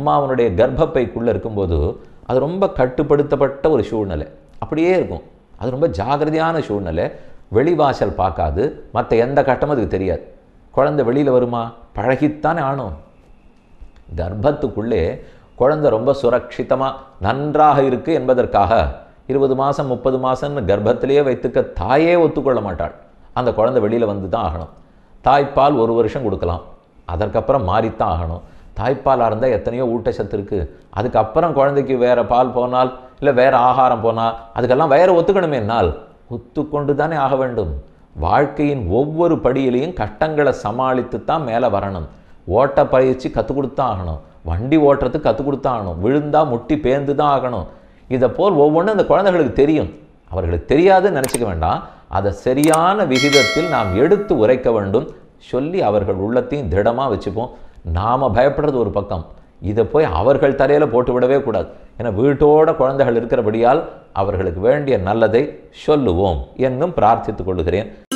அம்மாவனுடைய கர்ப்பப்பைக்குள்ளே இருக்கும்போது அது ரொம்ப கட்டுப்படுத்தப்பட்ட ஒரு சூழ்நிலை அப்படியே இருக்கும் அது ரொம்ப ஜாகிரதையான சூழ்நிலை வெளிவாசல் பார்க்காது மற்ற எந்த கட்டமும் அதுக்கு தெரியாது குழந்தை வெளியில் வருமா பழகித்தானே ஆணும் கர்ப்பத்துக்குள்ளே குழந்தை ரொம்ப சுரக்ஷிதமாக நன்றாக இருக்குது என்பதற்காக இருபது மாதம் முப்பது மாதம்னு கர்ப்பத்திலேயே வைத்துக்க தாயே ஒத்துக்கொள்ள மாட்டாள் அந்த குழந்தை வெளியில் வந்து தான் ஆகணும் தாய்ப்பால் ஒரு வருஷம் கொடுக்கலாம் அதற்கப்புறம் மாறித்தான் ஆகணும் தாய்ப்பாலாக இருந்தால் எத்தனையோ ஊட்டச்சத்து இருக்குது அதுக்கப்புறம் குழந்தைக்கு வேறு பால் போனால் இல்லை வேறு ஆகாரம் போனால் அதுக்கெல்லாம் வேறு ஒத்துக்கணுமே என்னால் ஒத்துக்கொண்டு தானே ஆக வேண்டும் வாழ்க்கையின் ஒவ்வொரு படியிலையும் கட்டங்களை சமாளித்து தான் மேலே வரணும் ஓட்ட பயிற்சி கற்றுக் கொடுத்தா ஆகணும் வண்டி ஓட்டுறதுக்கு கற்றுக் கொடுத்தா ஆகணும் விழுந்தா முட்டி பேந்து தான் ஆகணும் இதை போல் ஒவ்வொன்றும் அந்த குழந்தைகளுக்கு தெரியும் அவர்களுக்கு தெரியாதுன்னு நினச்சிக்க வேண்டாம் அதை சரியான விகிதத்தில் நாம் எடுத்து உரைக்க வேண்டும் சொல்லி அவர்கள் உள்ளத்தையும் திடமாக வச்சுப்போம் நாம் பயப்படுறது ஒரு பக்கம் இதை போய் அவர்கள் தலையில் போட்டு விடவே கூடாது ஏன்னா வீட்டோட குழந்தைகள் இருக்கிறபடியால் அவர்களுக்கு வேண்டிய நல்லதை சொல்லுவோம் என்னும் பிரார்த்தித்துக் கொள்கிறேன்